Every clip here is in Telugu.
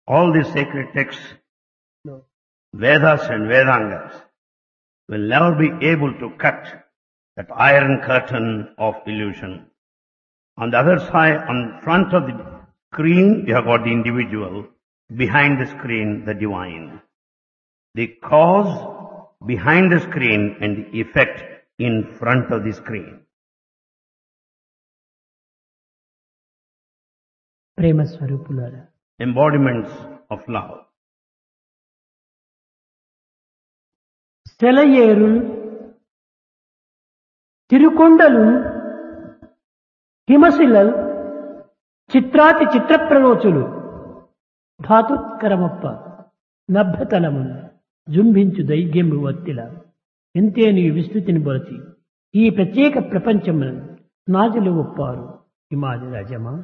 All these sacred texts, Vedas and Vedangas, will never be able to cut that iron curtain of illusion. On the other side, on front of the screen, you have got the individual. Behind the screen, the divine. The cause behind the screen and the effect in front of the screen. ప్రేమ స్వరూపులారా Embodiments of love. సెలయేరు తిరుకొండలు హిమశిలల్ చిత్రాతి చిత్రప్రరోచులు ధాతుత్కరమప్ప నభ్యతలము జుంభించు దైగ్యము వత్తిల ఎంతే నీ విస్తృతిని బొరచి ఈ ప్రత్యేక ప్రపంచమును నాజులు ఒప్పారు హిమాది రాజమా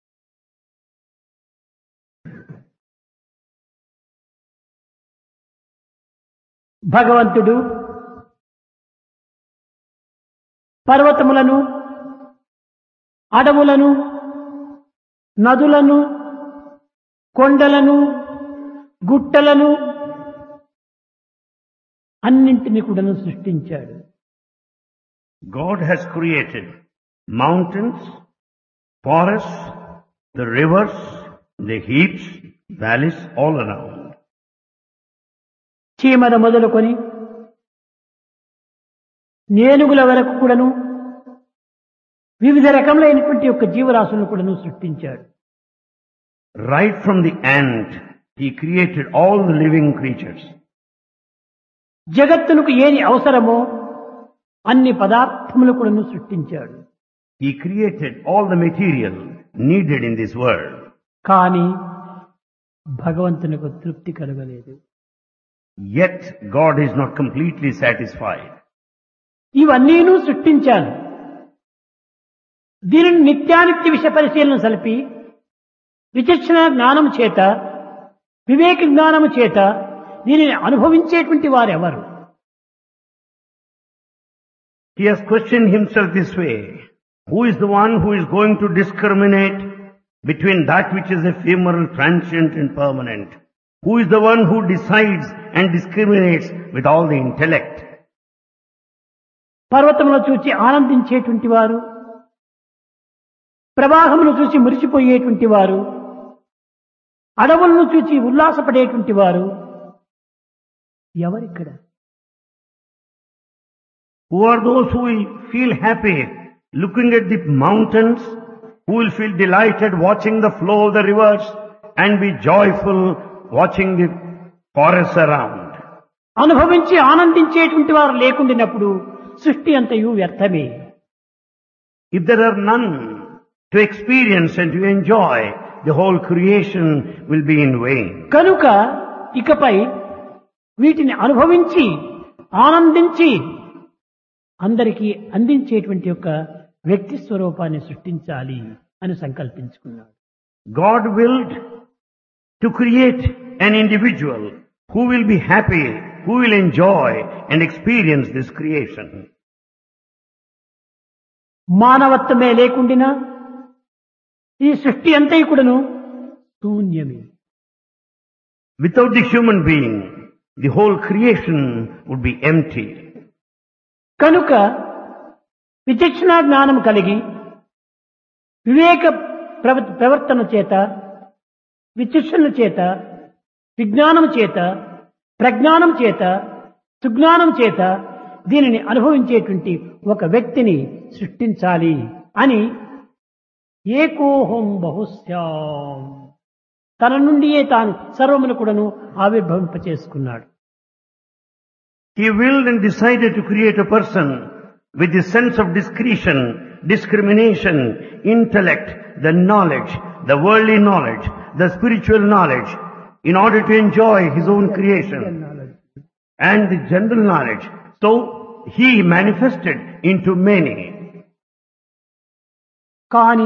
భగవంతుడు పర్వతములను అడవులను నదులను కొండలను గుట్టలను అన్నింటిని కూడాను సృష్టించాడు God has created mountains, forests, the rivers, the heaps, valleys all around. చీమల మొదలుకొని నేనుగుల వరకు కూడాను వివిధ రకములైనటువంటి యొక్క జీవరాశులను కూడాను సృష్టించాడు Right from the ant, he created all the living creatures. జగత్తునకు ఏది అవసరమో అన్ని పదార్థములు కూడాను సృష్టించాడు He created all the material needed in this world. కానీ భగవంతునికి తృప్తి కలగలేదు Yet God is not completely satisfied. ఇవన్నీను సృష్టించాను దీనిని నిత్యానిత్య విషయ పరిశీలన సలిపి విచక్షణ జ్ఞానము చేత వివేక జ్ఞానము చేత దీనిని అనుభవించేటువంటి వారెవరు He has questioned himself this way. Who is the one who is going to discriminate between that which is ephemeral, transient and permanent? Who is the one who decides and discriminates with all the intellect? పర్వతమును చూచి ఆనందించేటువంటి వారు ప్రవాహమును చూసి మురిసిపోయేటువంటి వారు అడవులను చూచి ఉల్లాసపడేటువంటి వారు ఎవరిక్కడ Who are those who will feel happy looking at the mountains, who will feel delighted watching the flow of the rivers and be joyful watching the forests around? అనుభవించి ఆనందించేటువంటి వారు లేకుండినప్పుడు సృష్టి అంతయు వ్యర్థమే If there are none to experience and to enjoy, the whole creation will be in vain. కనుక ఇకపై వీటిని అనుభవించి ఆనందించి అందరికీ అందించేటువంటి యొక్క వ్యక్తి స్వరూపాన్ని సృష్టించాలి అని సంకల్పించుకున్నాడు God willed to create an individual who will be happy, who will enjoy and experience this creation. మానవత్వమే లేకుండినా ఈ సృష్టి అంతయు కూడాను శూన్యమే Without the human being, the whole creation would be empty. కనుక విచక్షణ జ్ఞానం కలిగి వివేక ప్రవ- ప్రవర్తన చేత విచక్షణ చేత విజ్ఞానం చేత ప్రజ్ఞానం చేత సుజ్ఞానం చేత దీనిని అనుభవించేటువంటి ఒక వ్యక్తిని సృష్టించాలి అని ఏకోహం బహుశ్యాం తన నుండియే తాను సర్వమును కూడాను ఆవిర్భవింపచేసుకున్నాడు He willed and decided to create a person with the sense of discretion, discrimination, intellect, the knowledge, the worldly knowledge, the spiritual knowledge, in order to enjoy his own creation and the general knowledge. So he manifested into many. కానీ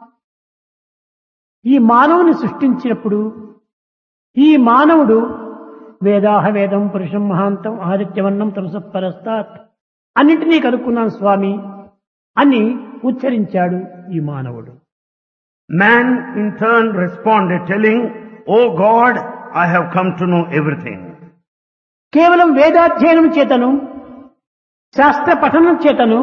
ఈ మానవుని సృష్టించినప్పుడు ఈ మానవుడు వేదాహ వేదం పురుషం మహాంతం ఆదిత్యవర్ణం తమసపరస్తాత్ అన్నింటినీ కనుక్కున్నాను స్వామి అని ఉచ్చరించాడు ఈ మానవుడు Man in turn responded telling, Oh God, I have come to know everything. కేవలం వేదాధ్యయనం చేతను శాస్త్ర పఠనం చేతను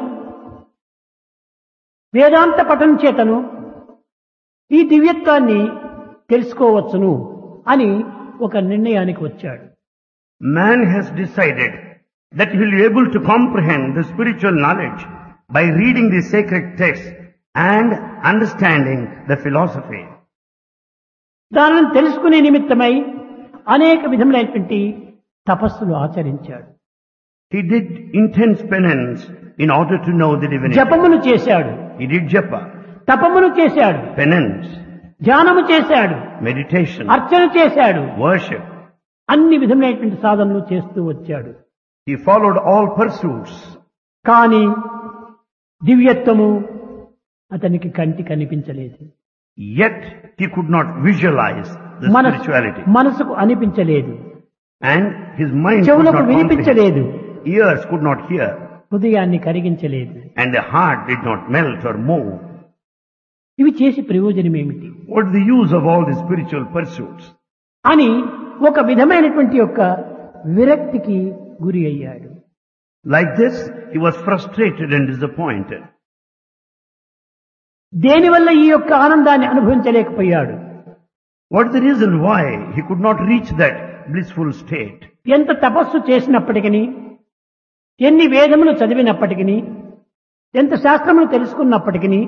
వేదాంత పఠనం చేతను ఈ దివ్యత్వాన్ని తెలుసుకోవచ్చును అని ఒక నిర్ణయానికి వచ్చాడు Man has decided that he will be able to comprehend the spiritual knowledge by reading the sacred texts and understanding the philosophy. దానిని తెలుసుకునే నిమిత్తమై అనేక విధములైనటువంటి తపస్సులు ఆచరించాడు He did intense penance in order to know the divinity. జపములు చేశాడు He did japa, తపములు చేశాడు penance, ధ్యానము చేశాడు meditation, అర్చన చేశాడు worship. అన్ని విధములైనటువంటి సాధనలు చేస్తూ వచ్చాడు He followed all pursuits. కానీ దివ్యత్వము అతనికి కంటి కనిపించలేదు Yet he could not visualize the మనసు spirituality. మనసుకు అనిపించలేదు And his mind could చెవులకు not comprehend. వినిపించలేదు Ears could not hear. హృదయాన్ని కరిగించలేదు And the heart did not melt or move. ఇవి చేసి ప్రయోజనం ఏమిటి What's the use of all the spiritual pursuits? అని ఒక విధమైనటువంటి యొక్క విరక్తికి గురి అయ్యాడు Like this, he was frustrated and disappointed. దేనివల్ల ఈ యొక్క ఆనందాన్ని అనుభవించలేకపోయాడు What's the reason why he could not reach that blissful state? ఎంత తపస్సు చేసినప్పటికీ ఎన్ని వేదములు చదివినప్పటికీ ఎంత శాస్త్రములు తెలుసుకున్నప్పటికీ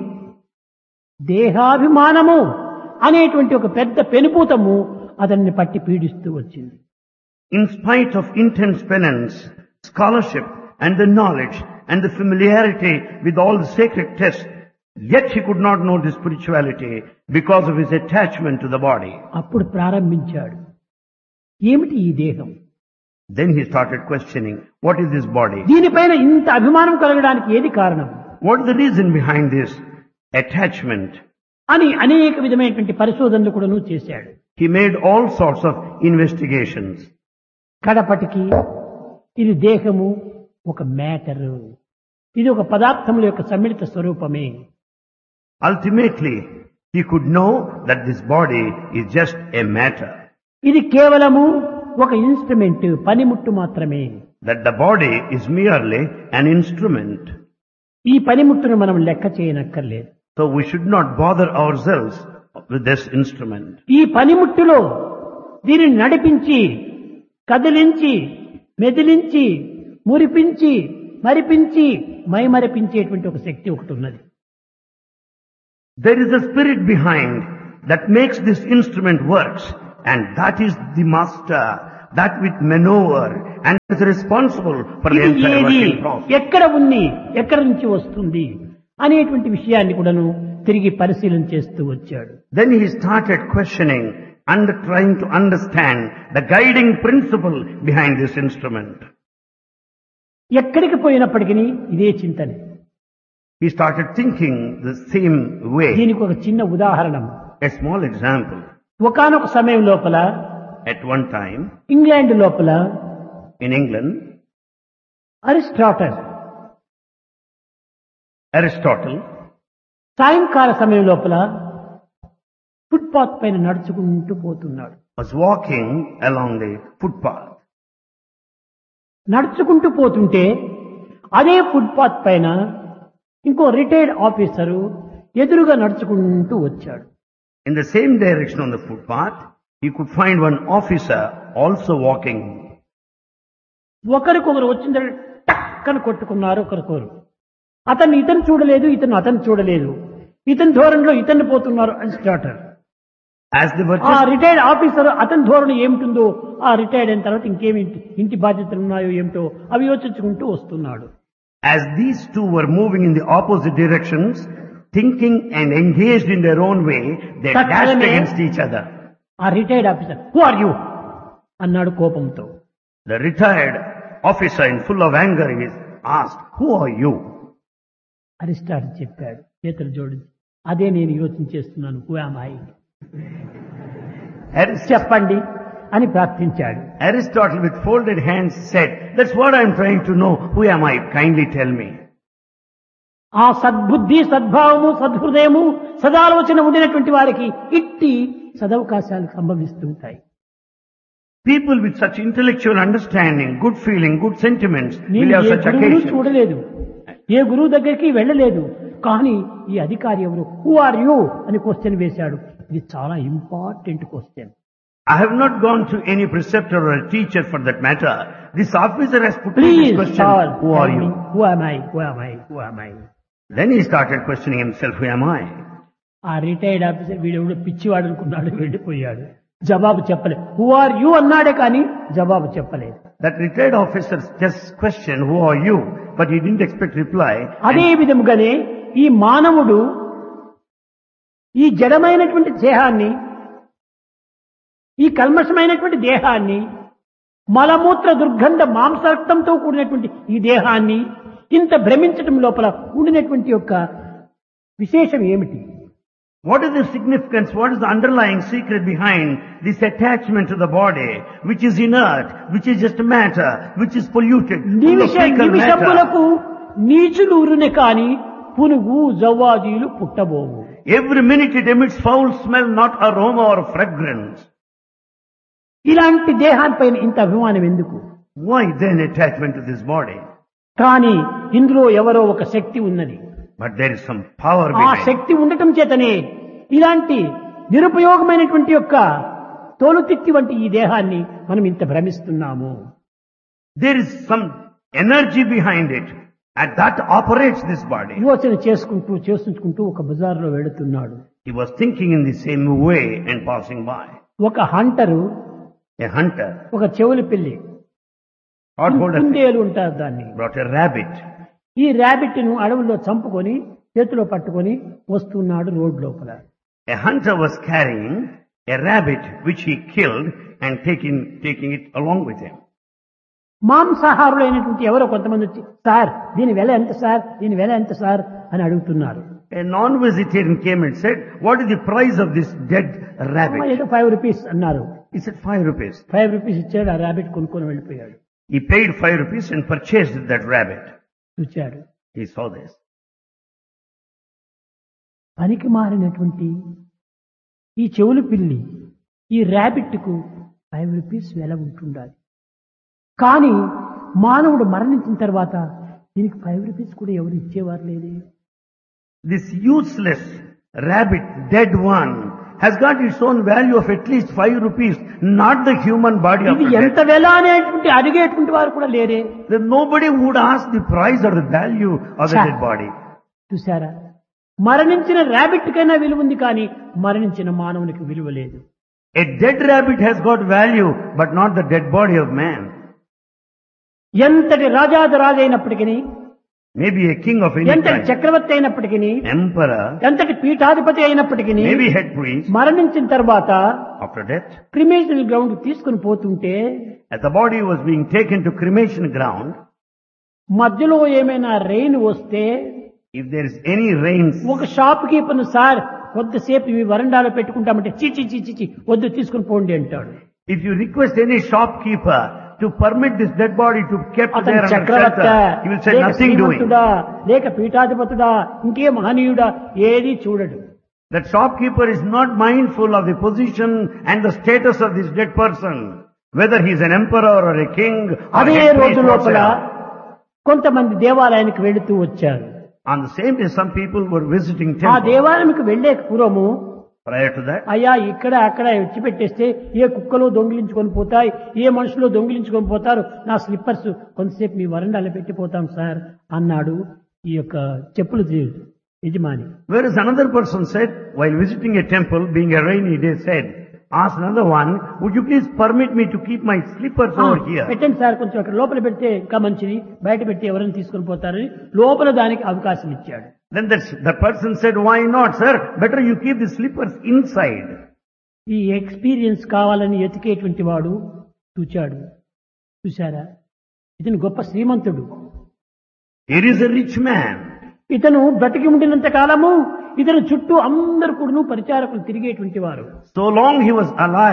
దేహాభిమానము అనేటువంటి ఒక పెద్ద పెనుపూతము అతన్ని పట్టి పీడిస్తూ వచ్చింది In spite of intense penance, scholarship, and the knowledge, and the familiarity with all the sacred texts, yet he could not know the spirituality because of his attachment to the body. అప్పుడు ప్రారంభించాడు ఏమిటి ఈ దేహం Then he started questioning, what is this body? దీనిపైన ఇంత అభిమానం కలగడానికి ఏది కారణం What is the reason behind this attachment? అని అనేక విధమైనటువంటి పరిశోధనలు కూడాను చేశాడు He made all sorts of investigations. కడపటికి ఇది దేహము ఒక మ్యాటరు ఇది ఒక పదార్థముల యొక్క సమ్మిళిత స్వరూపమే Ultimately, he could know that this body is just a matter, ఇది కేవలము ఒక ఇన్స్ట్రుమెంట్ పనిముట్టు మాత్రమే that the body is merely an instrument. ఈ పనిముట్టును మనం లెక్క చేయనక్కర్లేదు So we should not bother ourselves with this instrument. ఈ పనిముట్టులో దీనిని నడిపించి కదిలించి మెదిలించి మురిపించి మరిపించి మైమరిపించేటువంటి ఒక శక్తి ఒకటి ఉన్నది There is a spirit behind that makes this instrument works and that is the master, that with maneuver and is responsible for the ఇది entire ఏది working process. ఎక్కడ ఉంది ఎక్కడి నుంచి వస్తుంది అనేటువంటి విషయాన్ని కూడాను తిరిగి పరిశీలన చేస్తూ వచ్చాడు Then he started questioning and trying to understand the guiding principle behind this instrument. ఎక్కడికి పోయినప్పటికీ ఇదే చింతనే He started thinking the same way. దీనికి ఒక చిన్న ఉదాహరణ A small example. ఒకానొక సమయం లోపల At one time, ఇంగ్లాండ్ లోపల in England, అరిస్టాటల్ Aristotle సాయంకాల సమయం లోపల ఫుట్పాత్ పైన నడుచుకుంటూ పోతున్నాడు was walking along the footpath. నడుచుకుంటూ పోతుంటే అదే ఫుట్పాత్ పైన ఇంకో రిటైర్డ్ ఆఫీసరు ఎదురుగా నడుచుకుంటూ వచ్చాడు In the same direction on the footpath, he could find one officer also walking. ఒకరికొకరు వచ్చిన టక్కన కొట్టుకున్నారు ఒకరికొకరు అతన్ని ఇతను చూడలేదు ఇతను అతను చూడలేదు ఇతని ధోరణిలో ఇతన్ని పోతున్నారు అరిస్టాటర్ As they were ఆ just, రిటైర్డ్ ఆఫీసర్ అతని ధోరణి ఏమిటిందో ఆ రిటైర్డ్ అయిన తర్వాత ఇంకేమి ఇంటి- ఇంటి బాధ్యతలు ఉన్నాయో ఏమిటో అవి యోచించుకుంటూ వస్తున్నాడు as these two were moving in the opposite directions, thinking and engaged in their own way, they That dashed time, eh? against each other. ఆ retired officer who are you అన్నాడు కోపంతో The retired officer in full of anger is asked, who are you? అరిస్టాటర్ చెప్పాడు చేతులు జోడించి అదే నేను యోచించేస్తున్నాను హూ ఆమ్ ఐ Arist- చెప్పండి అని ప్రార్థించాడు Aristotle with folded hands said, that's what I'm trying to know. Who am I? Kindly tell me. ఆ సద్బుద్ధి సద్భావము సద్హృదయము సదాలోచన ఉండినటువంటి వారికి ఇట్టి సదవకాశాలు సంభవిస్తూ ఉంటాయి People with such intellectual understanding, good feeling, good sentiments will నేను have ఏ such గురువును occasions. చూడలేదు ఏ గురువు దగ్గరికి వెళ్ళలేదు కానీ ఈ అధికారి ఎవరు హూ ఆర్ యూ అని క్వశ్చన్ వేశాడు ఇది చాలా important question I have not gone to any preceptor or a teacher for that matter. This officer has put me this please question, who are you? Who am I who am I who am I Then he started questioning himself, who am I? ఆ రిటైర్డ్ ఆఫీసర్ వీడెవడో పిచ్చివాడు అనుకున్నాడు వెళ్ళిపోయాడు జవాబు చెప్పలేదు హూ ఆర్ యూ అన్నాడే కానీ జవాబు చెప్పలేదు That retired officer just questioned, who are you? But he didn't expect reply. అదే విధముగానే ఈ మానవుడు ఈ జడమైనటువంటి దేహాన్ని ఈ కల్మషమైనటువంటి దేహాన్ని మలమూత్ర దుర్గంధ మాంసరక్తంతో కూడినటువంటి ఈ దేహాన్ని ఇంత భ్రమించటం లోపల ఉండినటువంటి యొక్క విశేషం ఏమిటి What is the significance? What is the underlying secret behind this attachment to the body, which is inert, which is just matter, which is polluted, full of Nimisha fecal matter? నిమిషములకు నీచులు ఉరునే కాని పునుగు జవ్వాజీలు పుట్టబోవు Every minute it emits foul smell, not aroma or fragrance. ఇలాంటి దేహానిపైన ఇంత అభిమానం ఎందుకు Why then attachment to this body? కానీ ఇందులో ఎవరో ఒక శక్తి ఉన్నది But there is some power ఆ behind. శక్తి ఉండటం చేతనే ఇలాంటి నిరుపయోగమైనటువంటి యొక్క తోలుతిత్తి వంటి ఈ దేహాన్ని మనం ఇంత భ్రమిస్తున్నాము There is some energy behind it, and that operates this body. యోచన చేసుకుంటూ చేసుకుంటూ ఒక బజార్లో వెళుతున్నాడు He was thinking in the same way and passing by. ఒక హంటరు A hunter ఒక చెవుల పిల్లి caught hold of it, కుందేలు ఉంటారు దాన్ని brought a rabbit. ఈ ర్యాబిట్ ను అడవుల్లో చంపుకొని చేతిలో పట్టుకొని వస్తున్నాడు రోడ్ లోపల A hunter was carrying a rabbit which he killed and taking, taking it along with him. మాంసాహారులైనటువంటి ఎవరో కొంతమంది వచ్చి సార్ దీని వెల ఎంత సార్ దీని వెల ఎంత సార్ అని అడుగుతున్నారు A non-vegetarian came and said, what is the price of this dead rabbit? ఏదో ఫైవ్ రూపీస్ అన్నారు He said, five rupees. Five rupees ఇచ్చాడు ఆ ర్యాబిట్ కొనుక్కొని వెళ్ళిపోయాడు He paid five rupees and purchased that rabbit. చూచాడు He saw this. పనికి మారినటువంటి ఈ చెవులు పిల్లి ఈ ర్యాబిట్కు ఫైవ్ రూపీస్ వెల ఉంటుండాలి కానీ మానవుడు మరణించిన తర్వాత దీనికి ఫైవ్ రూపీస్ కూడా ఎవరు ఇచ్చేవారు లేదే This useless rabbit, dead one, has got its own value of at least five rupees, not the human body of ఇది the ఎంత dead. వెల అనేటువంటి అడిగేటువంటి వారు కూడా లేరే Then nobody would ask the price or the value of the Cha. dead body. చూసారా మరణించిన ర్యాబిట్ కైనా విలువ ఉంది కానీ మరణించిన మానవునికి విలువ లేదు A dead rabbit has got value, but not the dead body of man. ఎంతటి రాజాది రాజైనప్పటికీ Maybe a king of any ఎంతటి time, చక్రవర్తి అయినప్పటికీ emperor, ఎంతటి పీఠాధిపతి అయినప్పటికీ maybe head priest, మరణించిన తర్వాత after death, క్రిమేషన్ గ్రౌండ్ తీసుకుని పోతుంటే as the body was being taken to cremation ground, మధ్యలో ఏమైనా రెయిన్ వస్తే if there is any rains, ఒక షాప్ కీపర్ సార్ కొద్దిసేపు ఇవి వరండాలో పెట్టుకుంటామంటే చిచి చిచి చి వద్దు తీసుకుని పోండి అంటాడు if you request any shopkeeper to permit this dead body to kept అతను there under చక్రవర్త shelter, he will say లేక nothing doing. శ్రీమంతుడా లేక పీఠాధిపతుడా ఇంకే మహనీయుడా ఏది చూడడు That shopkeeper is not mindful of the position and the status of this dead person, whether he is an emperor or a king or అదే head priest రోజు లోపల whatsoever. కొంతమంది దేవాలయానికి వెళుతూ వచ్చారు On the same day, some people were visiting ఆ temple. దేవాలయానికి వెళ్లే పూర్వము Prior to that, అయ్యా ఇక్కడ అక్కడ వచ్చి పెట్టేస్తే ఏ కుక్కలు దొంగిలించుకొని పోతాయి ఏ మనుషులు దొంగిలించుకొని పోతారు నా స్లిప్పర్స్ కొంతసేపు మీ వరండాలో పెట్టిపోతాం సార్ అన్నాడు ఈ యొక్క చెప్పులు తీ- యజమాని whereas another person said, while visiting a temple, being a rainy day, said, asked another one, would you please permit me to keep my slippers "ఆ, over here? పెట్టండి సార్ కొంచెం అక్కడ లోపల పెడితే ఇంకా మంచిది బయట పెట్టి ఎవరైనా తీసుకొని పోతారని లోపల దానికి అవకాశం ఇచ్చాడు Then that, the person said, why not, sir? Better you keep the slippers inside. ఈ ఎక్స్పీరియన్స్ కావాలని ఎతికేటువంటి వాడు చూచాడు చూశారా ఇతను గొప్ప శ్రీమంతుడు Here is a rich man. ఇతను బ్రతికి ఉండినంత కాలము ఇతను చుట్టూ అందరు కూడాను పరిచారకులు తిరిగేటువంటి వారు So long he was alive,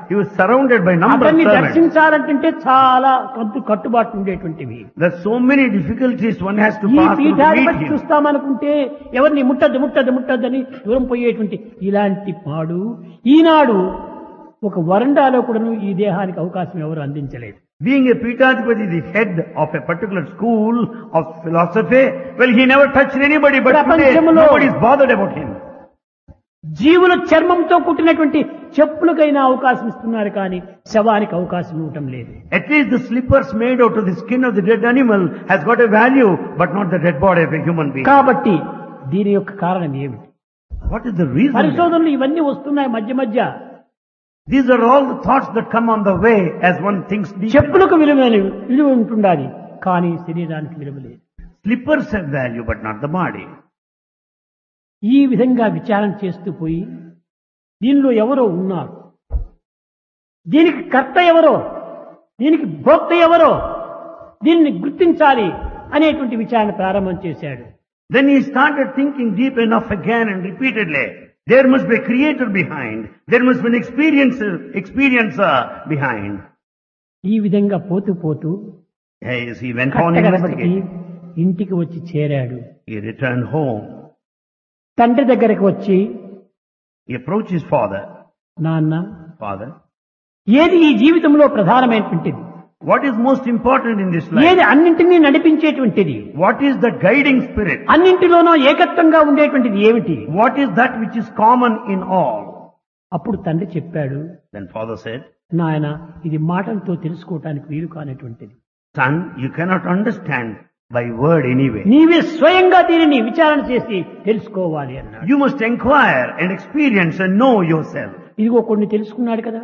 he was surrounded by number of అతన్ని servants. దర్శించాలంటే చాలా కట్టు కట్టుబాటు ఉండేటువంటివి There's so many difficulties one has to ఈ pass through to పీఠాధిపతి meet him. చూస్తామనుకుంటే ఎవరిని ముట్టద్దు ముట్టద్దు ముట్టద్దని దూరం పోయేటువంటి ఇలాంటి పాడు ఈనాడు ఒక వరండాలో కూడాను ఈ దేహానికి అవకాశం ఎవరు అందించలేదు Being a Pitadipati, the head of a particular school of philosophy, well, he never touched anybody, but today ప్రపంచంలో- nobody is bothered about him. జీవుల చర్మంతో కుట్టినటువంటి చెప్పులకైనా అవకాశం ఇస్తున్నారు కానీ శవానికి అవకాశం ఇవ్వటం లేదు At least the slippers made out of the skin of the dead animal has got a value, but not the dead body of a human being. కాబట్టి దీని యొక్క కారణం ఏమిటి What is the reason? పరిశోధనలు ఇవన్నీ వస్తున్నాయి మధ్య మధ్య These are all the thoughts that come on the way as one thinks deep. చెప్పులకు విలువ విలువ ఉంటుండాలి కానీ శరీరానికి విలువ లేదు Slippers have value, but not the body. ఈ విధంగా విచారణ చేస్తూ పోయి దీనిలో ఎవరో ఉన్నారు దీనికి కర్త ఎవరో దీనికి భోక్త ఎవరో దీన్ని గుర్తించాలి అనేటువంటి విచారణ ప్రారంభం చేశాడు Then he started thinking deep enough again and repeatedly. There must be a creator behind. There must be an experiencer, experiencer behind. ఈ విధంగా పోతూ పోతూ As he went on కట్టగడపటికి investigating, ఇంటికి వచ్చి చేరాడు he returned home. తండ్రి దగ్గరికి వచ్చి He approached his father. నాన్న Father, ఏది ఈ జీవితంలో ప్రధానమైనటువంటిది what is most important in this life? ఏది అన్నింటినీ నడిపించేటువంటిది What is the guiding spirit? అన్నింటిలోనూ ఏకత్వంగా ఉండేటువంటిది ఏమిటి What is that which is common in all? అప్పుడు తండ్రి చెప్పాడు Then father said, నాయన ఇది మాటలతో తెలుసుకోవటానికి వీలు కానటువంటిది son, you cannot understand by word anyway. నీవే స్వయంగా దీనిని విచారణ చేసి తెలుసుకోవాలి అన్నాడు You must inquire and experience and know yourself. ఇదిగో కొన్ని తెలుసుకున్నాడు కదా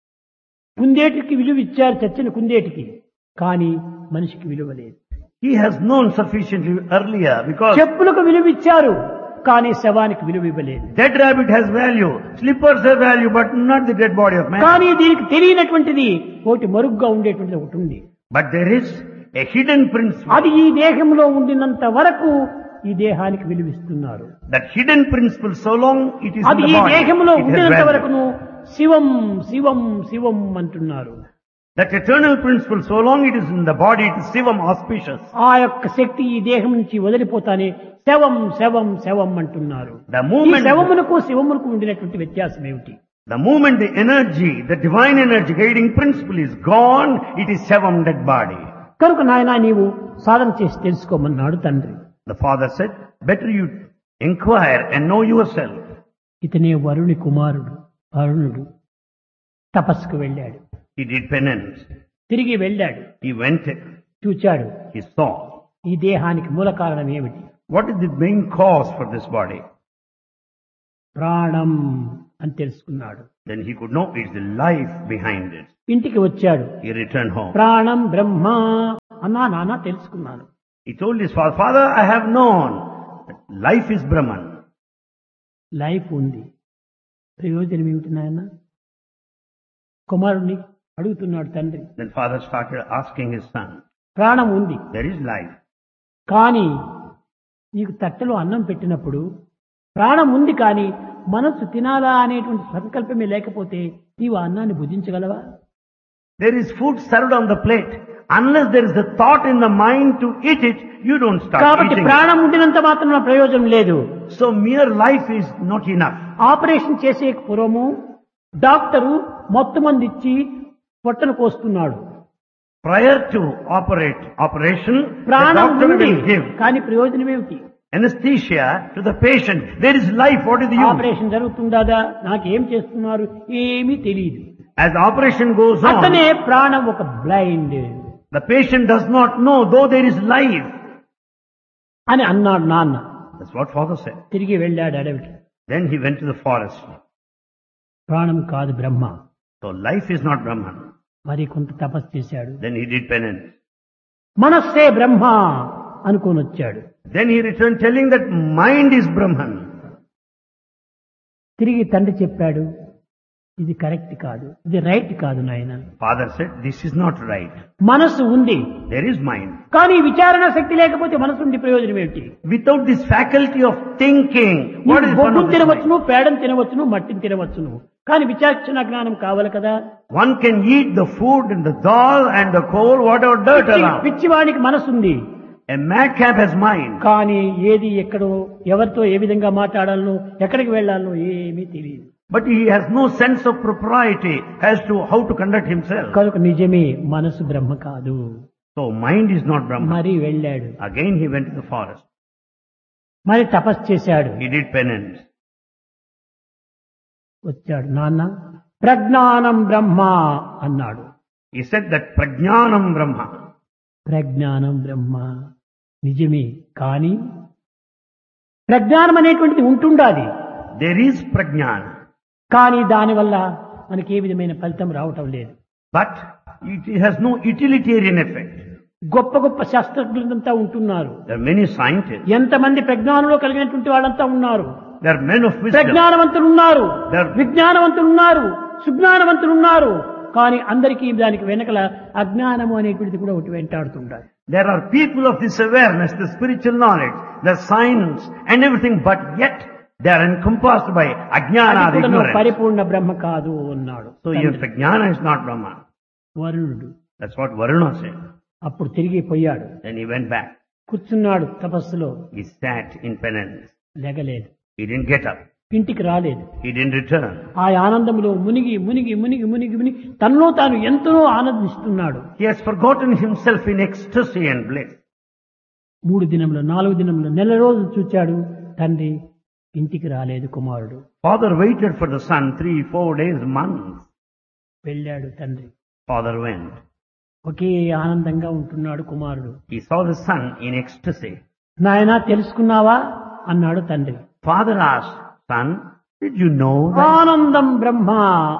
కుందేటికి విలువ ఇచ్చారు చచ్చిన కుందేటికి కానీ మనిషికి విలువ లేదు He has known sufficiently earlier because చెప్పులకు విలువ ఇచ్చారు కానీ శవానికి విలువ ఇవ్వలేదు dead rabbit has value, slippers have value, but not the dead body of man. కానీ దీనికి తెలియనటువంటిది ఒకటి మరుగ్గా ఉండేటువంటిది ఒకటి ఉంది But there is a hidden principle. అది ఈ దేహంలో ఉండినంత వరకు ఈ దేహానికి విలువిస్తున్నారు That hidden principle, so long it is in అది the ఈ body, దేహంలో it has ఉండినంత value. వరకును శివం శివం శివం అంటున్నారు That eternal principle, so long it is in the body, it is Sivam auspicious. ఆ యొక్క శక్తి ఈ దేహం నుంచి వదిలిపోతానే శవం శవం శవం అంటున్నారు The ఈ moment, శవమునకు శివమునకు ఉండినటువంటి వ్యత్యాసం ఏమిటి the moment the energy, the divine energy guiding principle is gone, it is Sevam dead body. కనుక నాయన నీవు సాధన చేసి తెలుసుకోమన్నాడు తండ్రి The father said, better you inquire and know yourself. ఇతనే వరుణి కుమారుడు అరుణుడు తపస్సుకు వెళ్ళాడు He did penance. తిరిగి వెళ్ళాడు He went, చూచాడు he saw. ఈ దేహానికి మూల కారణం ఏమిటి What is the main cause for this body? ప్రాణం అని తెలుసుకున్నాడు Then he could know it's the life behind it. ఇంటికి వచ్చాడు He returned home. ప్రాణం బ్రహ్మ అన్నా నాన్న తెలుసుకున్నాను He told his father, Father, I have known that life is Brahman. Life ఉంది ప్రయోజనం ఏమిటి నాయన కుమారుణ్ణి అడుగుతున్నాడు తండ్రి Then father started asking his son, ప్రాణం ఉంది There is life. కానీ నీకు తట్టలో అన్నం పెట్టినప్పుడు ప్రాణం ఉంది కానీ మనస్సు తినాలా అనేటువంటి సంకల్పమే లేకపోతే నీవు ఆ అన్నాన్ని భుజించగలవా There is food served on the plate. Unless there is a thought in the mind to eat it, you don't start కాబట్టి eating it. ప్రాణం ఉండినంత మాత్రం ప్రయోజనం లేదు So mere life is not enough. Operation చేసే పూర్వము డాక్టరు మొత్తం మంది ఇచ్చి పొట్టను కోస్తున్నాడు Prior to operate operation, the ప్రాణం doctor ఉంది will give కానీ ప్రయోజనం ఏమిటి anesthesia to the patient. There is life. What is the use? Operation జరుగుతుందా నాకేం చేస్తున్నారు ఏమీ తెలియదు As the operation goes on, అతనే ప్రాణం ఒక blind the patient does not know, though there is life. అని అన్నాడు నాన్న That's what father said. తిరిగి వెళ్ళాడు అడవికి Then he went to the forest. ప్రాణం కాదు బ్రహ్మ So life is not Brahman. మరి కొంత తపస్సు చేశాడు Then he did penance. మనస్సే బ్రహ్మ అనుకొని వచ్చాడు Then he returned telling that mind is Brahman. తిరిగి తండ్రి చెప్పాడు ఇది కరెక్ట్ కాదు ఇది రైట్ కాదు నాయన Father said, this is not right. మనస్సు ఉంది There is mind. కానీ విచారణ శక్తి లేకపోతే మనసు ఉండి ప్రయోజనం ఏమిటి Without this faculty of thinking, what is the fun బొగ్గును of this mind? తినవచ్చును పేడను తినవచ్చును మట్టిని తినవచ్చును కానీ విచాక్షణ జ్ఞానం కావాలి కదా One can eat the food and the dal and the coal, whatever dirt పిచ్చి- around. పిచ్చివానికి మనసు ఉంది A madcap has mind. కానీ ఏది ఎక్కడో ఎవరితో ఏ విధంగా మాట్లాడాలనో ఎక్కడికి వెళ్ళాలనో ఏమీ తెలియదు But he has no sense of propriety as to how to conduct himself. కనుక నిజమే మనసు బ్రహ్మ కాదు So mind is not Brahma. మరి వెళ్ళాడు Again he went to the forest. మరి తపస్సు చేశాడు He did penance. వచ్చాడు నాన్న ప్రజ్ఞానం బ్రహ్మ అన్నాడు He said that prajnanam Brahma. ప్రజ్ఞానం బ్రహ్మ నిజమే కానీ ప్రజ్ఞానం అనేటువంటిది ఉంటుండాలి There is prajnana. కానీ దానివల్ల మనకి ఏ విధమైన ఫలితం రావటం లేదు But it has no utilitarian effect. గొప్ప గొప్ప శాస్త్రజ్ఞులంతా ఉంటున్నారు There are many scientists. ఎంతమంది ప్రజ్ఞానంలో కలిగినటువంటి వాళ్ళంతా ఉన్నారు There are men of wisdom. ప్రజ్ఞానవంతులు ఉన్నారు There- విజ్ఞానవంతులు ఉన్నారు సుజ్ఞానవంతులు ఉన్నారు కానీ అందరికీ దానికి వెనకల అజ్ఞానము అనేటువంటిది కూడా ఒకటి వెంటాడుతుండాలి There are people of this awareness, the spiritual knowledge, the science and everything, but yet they are encompassed by ajnana, అది the కూడా ignorance. పరిపూర్ణ బ్రహ్మ కాదు అన్నాడు So your prajnana is not Brahma. వరుణుడు That's what Varuna said. అప్పుడు తిరిగి పోయాడు Then he went back. కూర్చున్నాడు తపస్సులో He sat in penance. లెగలేదు He didn't get up. ఇంటికి రాలేదు He didn't return. ఆ ఆనందంలో మునిగి మునిగి మునిగి మునిగి మునిగి తనలో తాను ఎంతో ఆనందిస్తున్నాడు He has forgotten himself in ecstasy and bliss. మూడు దినంలో నాలుగు దినంలో నెల రోజులు చూచాడు తండ్రి ఇంటికి రాలేదు కుమారుడు Father waited for the son three, four days, months. వెళ్ళాడు తండ్రి Father went. ఒకే ఆనందంగా ఉంటున్నాడు కుమారుడు He saw the son in ecstasy. నాయనా తెలుసుకున్నావా అన్నాడు తండ్రి Father asked, son, did you know that? ఆనందం బ్రహ్మ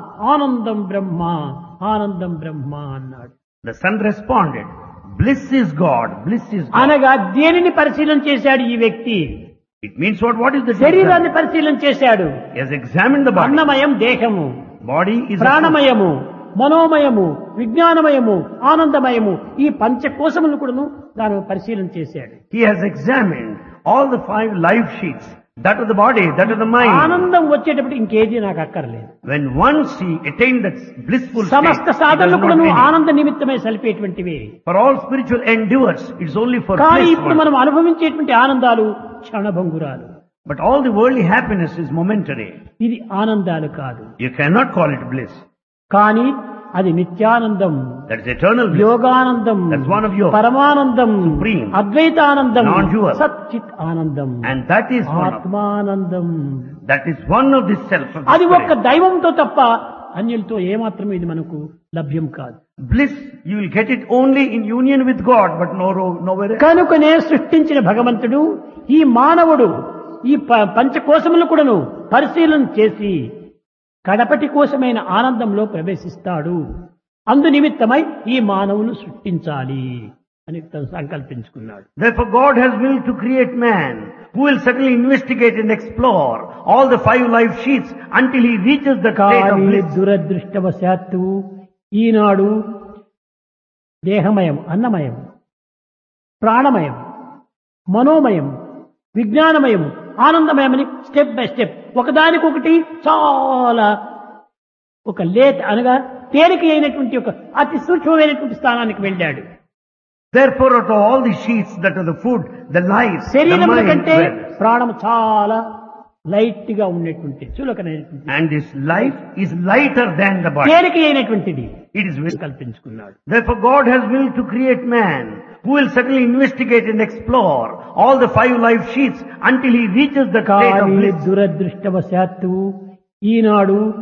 ఆనందం బ్రహ్మ ఆనందం బ్రహ్మ అన్నాడు The son responded, bliss is God, bliss is God. అనగా దేనిని పరిశీలన చేశాడు ఈ వ్యక్తి It means what? What is the శరీరాన్ని difference? పరిశీలన చేశాడు He has examined the body. అన్నమయం దేహము Body is a ప్రాణమయము మనోమయము విజ్ఞానమయము ఆనందమయము ఈ పంచకోశములను కూడాను తాను పరిశీలన చేశాడు He has examined all the five life sheets. That of the body, that of the mind. ఆనందం వచ్చేటప్పుడు ఇంకేది నాకు అక్కర్లేదు When once he attained that blissful state, సమస్త he does సాధనలు not కూడాను need it. ఆనంద నిమిత్తమే సలిపేటువంటివి For all spiritual endeavors, it's only for కానీ bliss. ఇప్పుడు only. మనం అనుభవించేటువంటి ఆనందాలు క్షణభంగురాలు But all the worldly happiness is momentary. ఇది ఆనందాలు కాదు You cannot call it bliss. కానీ అది నిత్యానందం That's eternal bliss. Yoganandam That's one of yours. పరమానందం Supreme. అద్వైతానందం Non-dual. సచ్చిత్ ఆనందం And that is one of, ఆత్మానందం that is one of the self of the అది ఒక్క spirit. దైవంతో తప్ప అన్యులతో ఏమాత్రం ఇది మనకు లభ్యం కాదు Bliss, you will get it only in union with God, but no, nowhere else. కనుకనే సృష్టించిన భగవంతుడు ఈ మానవుడు ఈ ప- పంచకోశములు కూడాను పరిశీలన చేసి కడపటి కోశమైన ఆనందంలో ప్రవేశిస్తాడు అందు నిమిత్తమై ఈ మానవును సృష్టించాలి అని తను సంకల్పించుకున్నాడు Therefore God has willed to create man, who will certainly investigate and explore all the five life sheets until he reaches the state of కానీ bliss. దురదృష్టవశాత్తు ఈనాడు దేహమయం అన్నమయం ప్రాణమయం మనోమయం విజ్ఞానమయం ఆనందమయమని స్టెప్ బై స్టెప్ ఒకదానికొకటి చాలా ఒక లేట్ అనగా తేలిక అయినటువంటి ఒక అతి సూక్ష్మమైనటువంటి స్థానానికి వెళ్ళాడు Therefore out of all the sheets that are the food, the life, the శరీరం mind, కంటే well, ప్రాణం చాలా లైట్ గా ఉండేటువంటి చులకనైనటువంటి and this life is lighter than the body. తేలిక అయినటువంటిది It is will. కల్పించుకున్నాడు Therefore God has willed to create man, who will certainly investigate and explore all the five life sheets until he reaches the state of కానీ bliss. దురదృష్టవశాత్తు ఈనాడు